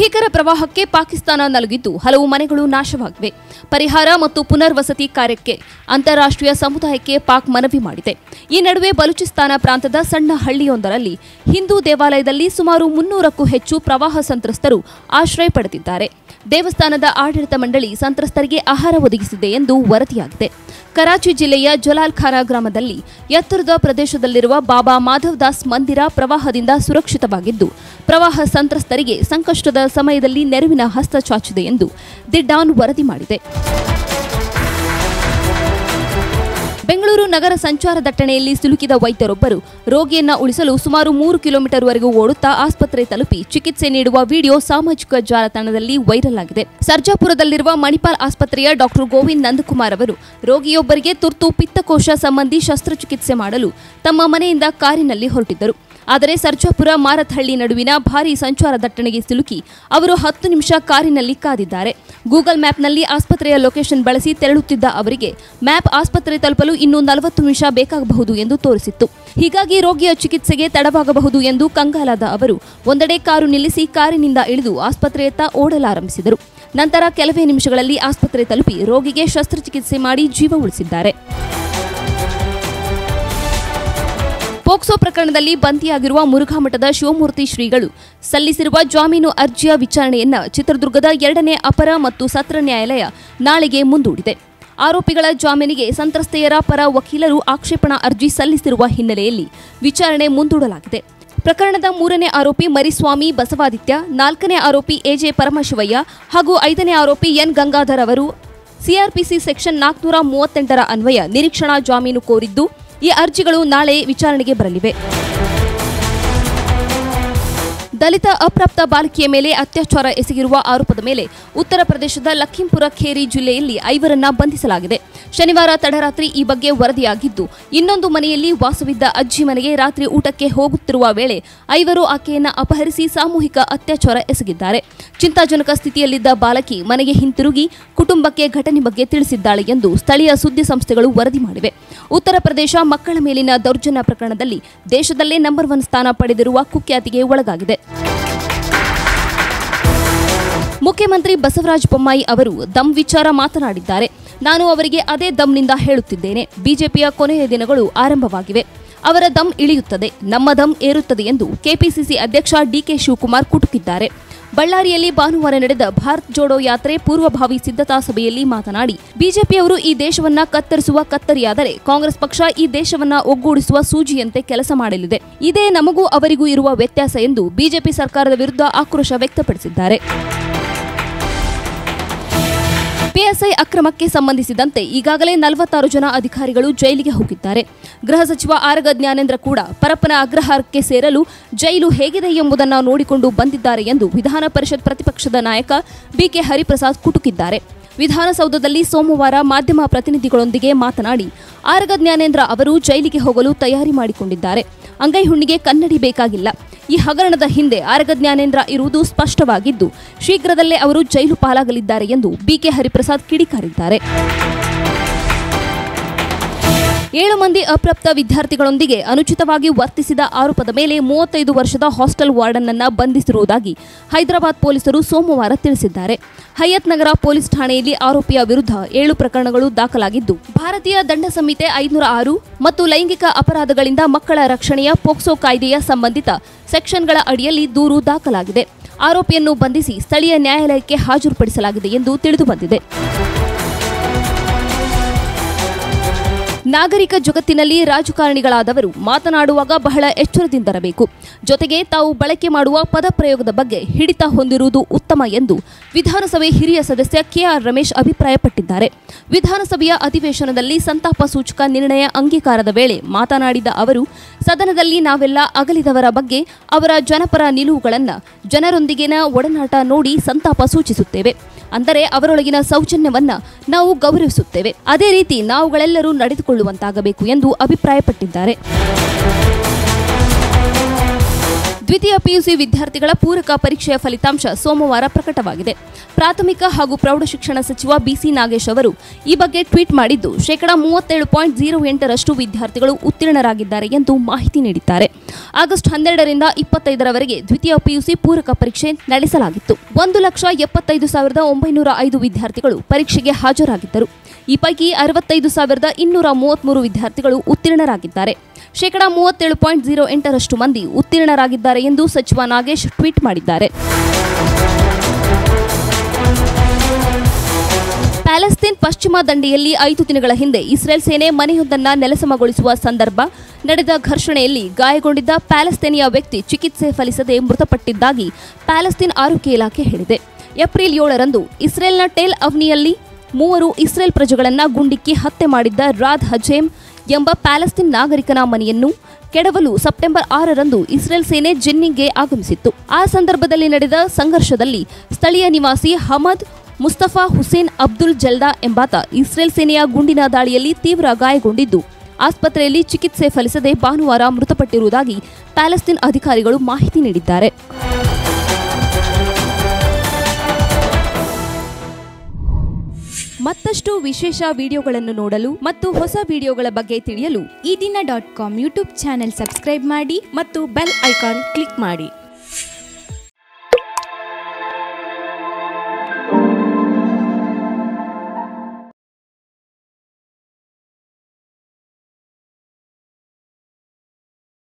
ಭೀಕರ ಪ್ರವಾಹಕ್ಕೆ ಪಾಕಿಸ್ತಾನ ನಲುಗಿದ್ದು ಹಲವು ಮನೆಗಳು ನಾಶವಾಗಿವೆ ಪರಿಹಾರ ಮತ್ತು ಪುನರ್ವಸತಿ ಕಾರ್ಯಕ್ಕೆ ಅಂತಾರಾಷ್ಟ್ರೀಯ ಸಮುದಾಯಕ್ಕೆ ಪಾಕ್ ಮನವಿ ಮಾಡಿದೆ ಈ ನಡುವೆ ಬಲೂಚಿಸ್ತಾನ ಪ್ರಾಂತದ ಸಣ್ಣ ಹಳ್ಳಿಯೊಂದರಲ್ಲಿ ಹಿಂದೂ ದೇವಾಲಯದಲ್ಲಿ ಸುಮಾರು ಮುನ್ನೂರಕ್ಕೂ ಹೆಚ್ಚು ಪ್ರವಾಹ ಸಂತ್ರಸ್ತರು ಆಶ್ರಯ ಪಡೆದಿದ್ದಾರೆ ದೇವಸ್ಥಾನದ ಆಡಳಿತ ಮಂಡಳಿ ಸಂತ್ರಸ್ತರಿಗೆ ಆಹಾರ ಒದಗಿಸಿದೆ ಎಂದು ವರದಿಯಾಗಿದೆ ಕರಾಚಿ ಜಿಲ್ಲೆಯ ಜಲಾಲ್ ಖಾನ ಗ್ರಾಮದಲ್ಲಿ ಎತ್ತರದ ಪ್ರದೇಶದಲ್ಲಿರುವ ಬಾಬಾ ಮಾಧವ್ ದಾಸ್ ಮಂದಿರ ಪ್ರವಾಹದಿಂದ ಸುರಕ್ಷಿತವಾಗಿದ್ದು ಪ್ರವಾಹ ಸಂತ್ರಸ್ತರಿಗೆ ಸಂಕಷ್ಟದ ಸಮಯದಲ್ಲಿ ನೆರವಿನ ಹಸ್ತ ಚಾಚಿದೆ ಎಂದು ದಿ ಡಾನ್ ವರದಿ ಮಾಡಿದೆ ಬೆಂಗಳೂರು ನಗರ ಸಂಚಾರ ದಟ್ಟಣೆಯಲ್ಲಿ ಸಿಲುಕಿದ ವೈದ್ಯರೊಬ್ಬರು ರೋಗಿಯನ್ನ ಉಳಿಸಲು ಸುಮಾರು ಮೂರು ಕಿಲೋಮೀಟರ್ವರೆಗೂ ಓಡುತ್ತಾ ಆಸ್ಪತ್ರೆ ತಲುಪಿ ಚಿಕಿತ್ಸೆ ನೀಡುವ ವಿಡಿಯೋ ಸಾಮಾಜಿಕ ಜಾಲತಾಣದಲ್ಲಿ ವೈರಲ್ ಆಗಿದೆ ಸರ್ಜಾಪುರದಲ್ಲಿರುವ ಮಣಿಪಾಲ್ ಆಸ್ಪತ್ರೆಯ ಡಾಕ್ಟರ್ ಗೋವಿಂದ್ ನಂದಕುಮಾರ್ ಅವರು ರೋಗಿಯೊಬ್ಬರಿಗೆ ತುರ್ತು ಪಿತ್ತಕೋಶ ಸಂಬಂಧಿ ಶಸ್ತ್ರಚಿಕಿತ್ಸೆ ಮಾಡಲು ತಮ್ಮ ಮನೆಯಿಂದ ಕಾರಿನಲ್ಲಿ ಹೊರಟಿದ್ದರು ಆದರೆ ಸರ್ಜಾಪುರ ಮಾರತ್ಹಳ್ಳಿ ನಡುವಿನ ಭಾರೀ ಸಂಚಾರ ದಟ್ಟಣೆಗೆ ಸಿಲುಕಿ ಅವರು ಹತ್ತು ನಿಮಿಷ ಕಾರಿನಲ್ಲಿ ಕಾದಿದ್ದಾರೆ ಗೂಗಲ್ ಮ್ಯಾಪ್ನಲ್ಲಿ ಆಸ್ಪತ್ರೆಯ ಲೊಕೇಶನ್ ಬಳಸಿ ತೆರಳುತ್ತಿದ್ದ ಅವರಿಗೆ ಮ್ಯಾಪ್ ಆಸ್ಪತ್ರೆ ತಲುಪಲು ಇನ್ನೂ ನಲವತ್ತು ನಿಮಿಷ ಬೇಕಾಗಬಹುದು ಎಂದು ತೋರಿಸಿತ್ತು ಹೀಗಾಗಿ ರೋಗಿಯ ಚಿಕಿತ್ಸೆಗೆ ತಡವಾಗಬಹುದು ಎಂದು ಕಂಗಾಲಾದ ಅವರು ಒಂದೆಡೆ ಕಾರು ನಿಲ್ಲಿಸಿ ಕಾರಿನಿಂದ ಇಳಿದು ಆಸ್ಪತ್ರೆಯತ್ತ ಓಡಲಾರಂಭಿಸಿದರು ನಂತರ ಕೆಲವೇ ನಿಮಿಷಗಳಲ್ಲಿ ಆಸ್ಪತ್ರೆ ತಲುಪಿ ರೋಗಿಗೆ ಶಸ್ತ್ರಚಿಕಿತ್ಸೆ ಮಾಡಿ ಜೀವ ಉಳಿಸಿದ್ದಾರೆ ಪೋಕ್ಸೋ ಪ್ರಕರಣದಲ್ಲಿ ಬಂಧಿಯಾಗಿರುವ ಮುರುಘಾಮಠದ ಶಿವಮೂರ್ತಿ ಶ್ರೀಗಳು ಸಲ್ಲಿಸಿರುವ ಜಾಮೀನು ಅರ್ಜಿಯ ವಿಚಾರಣೆಯನ್ನ ಚಿತ್ರದುರ್ಗದ ಎರಡನೇ ಅಪರ ಮತ್ತು ಸತ್ರ ನ್ಯಾಯಾಲಯ ನಾಳೆಗೆ ಮುಂದೂಡಿದೆ ಆರೋಪಿಗಳ ಜಾಮೀನಿಗೆ ಸಂತ್ರಸ್ತೆಯರ ಪರ ವಕೀಲರು ಆಕ್ಷೇಪಣಾ ಅರ್ಜಿ ಸಲ್ಲಿಸಿರುವ ಹಿನ್ನೆಲೆಯಲ್ಲಿ ವಿಚಾರಣೆ ಮುಂದೂಡಲಾಗಿದೆ ಪ್ರಕರಣದ ಮೂರನೇ ಆರೋಪಿ ಮರಿಸ್ವಾಮಿ ಬಸವಾದಿತ್ಯ ನಾಲ್ಕನೇ ಆರೋಪಿ ಎಜೆ ಪರಮಶಿವಯ್ಯ ಹಾಗೂ ಐದನೇ ಆರೋಪಿ ಎನ್ ಗಂಗಾಧರ್ ಅವರು ಸಿಆರ್ಪಿಸಿ ಸೆಕ್ಷನ್ ನಾಲ್ಕುನೂರ ಮೂವತ್ತೆಂಟರ ಅನ್ವಯ ನಿರೀಕ್ಷಣಾ ಜಾಮೀನು ಕೋರಿದ್ದು ಈ ಅರ್ಜಿಗಳು ನಾಳೆ ವಿಚಾರಣೆಗೆ ಬರಲಿವೆ ದಲಿತ ಅಪ್ರಾಪ್ತ ಬಾಲಕಿಯ ಮೇಲೆ ಅತ್ಯಾಚಾರ ಎಸಗಿರುವ ಆರೋಪದ ಮೇಲೆ ಉತ್ತರ ಪ್ರದೇಶದ ಲಖೀಂಪುರ ಖೇರಿ ಜಿಲ್ಲೆಯಲ್ಲಿ ಐವರನ್ನ ಬಂಧಿಸಲಾಗಿದೆ ಶನಿವಾರ ತಡರಾತ್ರಿ ಈ ಬಗ್ಗೆ ವರದಿಯಾಗಿದ್ದು ಇನ್ನೊಂದು ಮನೆಯಲ್ಲಿ ವಾಸವಿದ್ದ ಅಜ್ಜಿ ಮನೆಗೆ ರಾತ್ರಿ ಊಟಕ್ಕೆ ಹೋಗುತ್ತಿರುವ ವೇಳೆ ಐವರು ಆಕೆಯನ್ನ ಅಪಹರಿಸಿ ಸಾಮೂಹಿಕ ಅತ್ಯಾಚಾರ ಎಸಗಿದ್ದಾರೆ ಚಿಂತಾಜನಕ ಸ್ಥಿತಿಯಲ್ಲಿದ್ದ ಬಾಲಕಿ ಮನೆಗೆ ಹಿಂತಿರುಗಿ ಕುಟುಂಬಕ್ಕೆ ಘಟನೆ ಬಗ್ಗೆ ತಿಳಿಸಿದ್ದಾಳೆ ಎಂದು ಸ್ಥಳೀಯ ಸುದ್ದಿ ಸಂಸ್ಥೆಗಳು ವರದಿ ಮಾಡಿವೆ ಉತ್ತರ ಪ್ರದೇಶ ಮಕ್ಕಳ ಮೇಲಿನ ದೌರ್ಜನ್ಯ ಪ್ರಕರಣದಲ್ಲಿ ದೇಶದಲ್ಲೇ ನಂಬರ್ ಒನ್ ಸ್ಥಾನ ಪಡೆದಿರುವ ಕುಖ್ಯಾತಿಗೆ ಒಳಗಾಗಿದೆ ಮುಖ್ಯಮಂತ್ರಿ ಬಸವರಾಜ ಬೊಮ್ಮಾಯಿ ಅವರು ದಮ್ ವಿಚಾರ ಮಾತನಾಡಿದ್ದಾರೆ ನಾನು ಅವರಿಗೆ ಅದೇ ದಮ್ನಿಂದ ಹೇಳುತ್ತಿದ್ದೇನೆ ಬಿಜೆಪಿಯ ಕೊನೆಯ ದಿನಗಳು ಆರಂಭವಾಗಿವೆ ಅವರ ದಮ್ ಇಳಿಯುತ್ತದೆ ನಮ್ಮ ದಮ್ ಏರುತ್ತದೆ ಎಂದು ಕೆಪಿಸಿಸಿ ಅಧ್ಯಕ್ಷ ಡಿಕೆ ಶಿವಕುಮಾರ್ ಕುಟುಕಿದ್ದಾರೆ ಬಳ್ಳಾರಿಯಲ್ಲಿ ಭಾನುವಾರ ನಡೆದ ಭಾರತ್ ಜೋಡೋ ಯಾತ್ರೆ ಪೂರ್ವಭಾವಿ ಸಿದ್ಧತಾ ಸಭೆಯಲ್ಲಿ ಮಾತನಾಡಿ ಬಿಜೆಪಿಯವರು ಈ ದೇಶವನ್ನ ಕತ್ತರಿಸುವ ಕತ್ತರಿಯಾದರೆ ಕಾಂಗ್ರೆಸ್ ಪಕ್ಷ ಈ ದೇಶವನ್ನ ಒಗ್ಗೂಡಿಸುವ ಸೂಜಿಯಂತೆ ಕೆಲಸ ಮಾಡಲಿದೆ ಇದೇ ನಮಗೂ ಅವರಿಗೂ ಇರುವ ವ್ಯತ್ಯಾಸ ಎಂದು ಬಿಜೆಪಿ ಸರ್ಕಾರದ ವಿರುದ್ಧ ಆಕ್ರೋಶ ವ್ಯಕ್ತಪಡಿಸಿದ್ದಾರೆ ಪಿಎಸ್ಐ ಅಕ್ರಮಕ್ಕೆ ಸಂಬಂಧಿಸಿದಂತೆ ಈಗಾಗಲೇ ನಲವತ್ತಾರು ಜನ ಅಧಿಕಾರಿಗಳು ಜೈಲಿಗೆ ಹೋಗಿದ್ದಾರೆ ಗೃಹ ಸಚಿವ ಆರಗ ಜ್ಞಾನೇಂದ್ರ ಕೂಡ ಪರಪ್ಪನ ಅಗ್ರಹಾರಕ್ಕೆ ಸೇರಲು ಜೈಲು ಹೇಗಿದೆ ಎಂಬುದನ್ನು ನೋಡಿಕೊಂಡು ಬಂದಿದ್ದಾರೆ ಎಂದು ವಿಧಾನ ಪರಿಷತ್ ಪ್ರತಿಪಕ್ಷದ ನಾಯಕ ಬಿಕೆ ಹರಿಪ್ರಸಾದ್ ಕುಟುಕಿದ್ದಾರೆ ವಿಧಾನಸೌಧದಲ್ಲಿ ಸೋಮವಾರ ಮಾಧ್ಯಮ ಪ್ರತಿನಿಧಿಗಳೊಂದಿಗೆ ಮಾತನಾಡಿ ಆರಗ ಜ್ಞಾನೇಂದ್ರ ಅವರು ಜೈಲಿಗೆ ಹೋಗಲು ತಯಾರಿ ಮಾಡಿಕೊಂಡಿದ್ದಾರೆ ಅಂಗೈ ಹುಣ್ಣಿಗೆ ಕನ್ನಡಿ ಬೇಕಾಗಿಲ್ಲ ಈ ಹಗರಣದ ಹಿಂದೆ ಆರಗ ಜ್ಞಾನೇಂದ್ರ ಇರುವುದು ಸ್ಪಷ್ಟವಾಗಿದ್ದು ಶೀಘ್ರದಲ್ಲೇ ಅವರು ಜೈಲು ಪಾಲಾಗಲಿದ್ದಾರೆ ಎಂದು ಬಿಕೆ ಹರಿಪ್ರಸಾದ್ ಕಿಡಿಕಾರಿದ್ದಾರೆ ಏಳು ಮಂದಿ ಅಪ್ರಾಪ್ತ ವಿದ್ಯಾರ್ಥಿಗಳೊಂದಿಗೆ ಅನುಚಿತವಾಗಿ ವರ್ತಿಸಿದ ಆರೋಪದ ಮೇಲೆ ಮೂವತ್ತೈದು ವರ್ಷದ ಹಾಸ್ಟೆಲ್ ವಾರ್ಡನ್ ಅನ್ನ ಬಂಧಿಸಿರುವುದಾಗಿ ಹೈದರಾಬಾದ್ ಪೊಲೀಸರು ಸೋಮವಾರ ತಿಳಿಸಿದ್ದಾರೆ ಹಯತ್ ನಗರ ಪೊಲೀಸ್ ಠಾಣೆಯಲ್ಲಿ ಆರೋಪಿಯ ವಿರುದ್ಧ ಏಳು ಪ್ರಕರಣಗಳು ದಾಖಲಾಗಿದ್ದು ಭಾರತೀಯ ದಂಡ ಸಂಹಿತೆ ಐನೂರ ಆರು ಮತ್ತು ಲೈಂಗಿಕ ಅಪರಾಧಗಳಿಂದ ಮಕ್ಕಳ ರಕ್ಷಣೆಯ ಪೋಕ್ಸೋ ಕಾಯ್ದೆಯ ಸಂಬಂಧಿತ ಸೆಕ್ಷನ್ಗಳ ಅಡಿಯಲ್ಲಿ ದೂರು ದಾಖಲಾಗಿದೆ ಆರೋಪಿಯನ್ನು ಬಂಧಿಸಿ ಸ್ಥಳೀಯ ನ್ಯಾಯಾಲಯಕ್ಕೆ ಹಾಜರುಪಡಿಸಲಾಗಿದೆ ಎಂದು ತಿಳಿದುಬಂದಿದೆ ನಾಗರಿಕ ಜಗತ್ತಿನಲ್ಲಿ ರಾಜಕಾರಣಿಗಳಾದವರು ಮಾತನಾಡುವಾಗ ಬಹಳ ಎಚ್ಚರದಿಂದಿರಬೇಕು ಜೊತೆಗೆ ತಾವು ಬಳಕೆ ಮಾಡುವ ಪದಪ್ರಯೋಗದ ಬಗ್ಗೆ ಹಿಡಿತ ಹೊಂದಿರುವುದು ಉತ್ತಮ ಎಂದು ವಿಧಾನಸಭೆ ಹಿರಿಯ ಸದಸ್ಯ ಕೆಆರ್ ರಮೇಶ್ ಅಭಿಪ್ರಾಯಪಟ್ಟಿದ್ದಾರೆ ವಿಧಾನಸಭೆಯ ಅಧಿವೇಶನದಲ್ಲಿ ಸಂತಾಪ ಸೂಚಕ ನಿರ್ಣಯ ಅಂಗೀಕಾರದ ವೇಳೆ ಮಾತನಾಡಿದ ಅವರು ಸದನದಲ್ಲಿ ನಾವೆಲ್ಲ ಅಗಲಿದವರ ಬಗ್ಗೆ ಅವರ ಜನಪರ ನಿಲುವುಗಳನ್ನು ಜನರೊಂದಿಗಿನ ಒಡನಾಟ ನೋಡಿ ಸಂತಾಪ ಸೂಚಿಸುತ್ತೇವೆ ಅಂದರೆ ಅವರೊಳಗಿನ ಸೌಜನ್ಯವನ್ನ ನಾವು ಗೌರವಿಸುತ್ತೇವೆ ಅದೇ ರೀತಿ ನಾವುಗಳೆಲ್ಲರೂ ನಡೆದುಕೊಳ್ಳುವಂತಾಗಬೇಕು ಎಂದು ಅಭಿಪ್ರಾಯಪಟ್ಟಿದ್ದಾರೆ ದ್ವಿತೀಯ ಪಿಯುಸಿ ವಿದ್ಯಾರ್ಥಿಗಳ ಪೂರಕ ಪರೀಕ್ಷೆಯ ಫಲಿತಾಂಶ ಸೋಮವಾರ ಪ್ರಕಟವಾಗಿದೆ ಪ್ರಾಥಮಿಕ ಹಾಗೂ ಪ್ರೌಢಶಿಕ್ಷಣ ಸಚಿವ ಬಿಸಿ ನಾಗೇಶ್ ಅವರು ಈ ಬಗ್ಗೆ ಟ್ವೀಟ್ ಮಾಡಿದ್ದು ಶೇಕಡಾ ಮೂವತ್ತೇಳು ಪಾಯಿಂಟ್ ಜೀರೋ ಎಂಟರಷ್ಟು ವಿದ್ಯಾರ್ಥಿಗಳು ಉತ್ತೀರ್ಣರಾಗಿದ್ದಾರೆ ಎಂದು ಮಾಹಿತಿ ನೀಡಿದ್ದಾರೆ ಆಗಸ್ಟ್ ಹನ್ನೆರಡರಿಂದ ಇಪ್ಪತ್ತೈದರವರೆಗೆ ದ್ವಿತೀಯ ಪಿಯುಸಿ ಪೂರಕ ಪರೀಕ್ಷೆ ನಡೆಸಲಾಗಿತ್ತು ಒಂದು ಲಕ್ಷ ಎಪ್ಪತ್ತೈದು ಸಾವಿರದ ಒಂಬೈನೂರ ಐದು ವಿದ್ಯಾರ್ಥಿಗಳು ಪರೀಕ್ಷೆಗೆ ಹಾಜರಾಗಿದ್ದರು ಈ ಪೈಕಿ ಅರವತ್ತೈದು ಸಾವಿರದ ಇನ್ನೂರ ಮೂವತ್ಮೂರು ವಿದ್ಯಾರ್ಥಿಗಳು ಉತ್ತೀರ್ಣರಾಗಿದ್ದಾರೆ ಶೇಕಡಾ ಮೂವತ್ತೇಳು ಪಾಯಿಂಟ್ ಜೀರೋ ಎಂಟರಷ್ಟು ಮಂದಿ ಉತ್ತೀರ್ಣರಾಗಿದ್ದಾರೆ ಎಂದು ಸಚಿವ ನಾಗೇಶ್ ಟ್ವೀಟ್ ಮಾಡಿದ್ದಾರೆ ಪ್ಯಾಲೆಸ್ತೇನ್ ಪಶ್ಚಿಮ ದಂಡೆಯಲ್ಲಿ ಐದು ದಿನಗಳ ಹಿಂದೆ ಇಸ್ರೇಲ್ ಸೇನೆ ಮನೆಯೊಂದನ್ನ ನೆಲಸಮಗೊಳಿಸುವ ಸಂದರ್ಭ ನಡೆದ ಘರ್ಷಣೆಯಲ್ಲಿ ಗಾಯಗೊಂಡಿದ್ದ ಪ್ಯಾಲೆಸ್ತೇನಿಯ ವ್ಯಕ್ತಿ ಚಿಕಿತ್ಸೆ ಫಲಿಸದೆ ಮೃತಪಟ್ಟಿದ್ದಾಗಿ ಪ್ಯಾಲೆಸ್ತೇನ್ ಆರೋಗ್ಯ ಇಲಾಖೆ ಹೇಳಿದೆ ಏಪ್ರಿಲ್ ಏಳರಂದು ಇಸ್ರೇಲ್ನ ಟೇಲ್ ಅವ್ನಿಯಲ್ಲಿ ಮೂವರು ಇಸ್ರೇಲ್ ಪ್ರಜೆಗಳನ್ನ ಗುಂಡಿಕ್ಕಿ ಹತ್ಯೆ ಮಾಡಿದ್ದ ರಾದ್ ಹಜೇಮ್ ಎಂಬ ಪ್ಯಾಲೆಸ್ತೇನ್ ನಾಗರಿಕನ ಮನೆಯನ್ನು ಕೆಡವಲು ಸೆಪ್ಟೆಂಬರ್ ಆರರಂದು ಇಸ್ರೇಲ್ ಸೇನೆ ಜೆನ್ನಿಗೆ ಆಗಮಿಸಿತ್ತು ಆ ಸಂದರ್ಭದಲ್ಲಿ ನಡೆದ ಸಂಘರ್ಷದಲ್ಲಿ ಸ್ಥಳೀಯ ನಿವಾಸಿ Hamad Mustafa Hussein Abdul Jalda ಎಂಬಾತ ಇಸ್ರೇಲ್ ಸೇನೆಯ ಗುಂಡಿನ ದಾಳಿಯಲ್ಲಿ ತೀವ್ರ ಗಾಯಗೊಂಡಿದ್ದು ಆಸ್ಪತ್ರೆಯಲ್ಲಿ ಚಿಕಿತ್ಸೆ ಫಲಿಸದೆ ಭಾನುವಾರ ಮೃತಪಟ್ಟಿರುವುದಾಗಿ ಪ್ಯಾಲೆಸ್ತೇನ್ ಅಧಿಕಾರಿಗಳು ಮಾಹಿತಿ ನೀಡಿದ್ದಾರೆ ಮತ್ತಷ್ಟು ವಿಶೇಷ ವಿಡಿಯೋಗಳನ್ನು ನೋಡಲು ಮತ್ತು ಹೊಸ ವಿಡಿಯೋಗಳ ಬಗ್ಗೆ ತಿಳಿಯಲು Eedina dot com YouTube channel subscribe ಮಾಡಿ ಮತ್ತು ಬೆಲ್ ಐಕಾನ್ ಕ್ಲಿಕ್ ಮಾಡಿ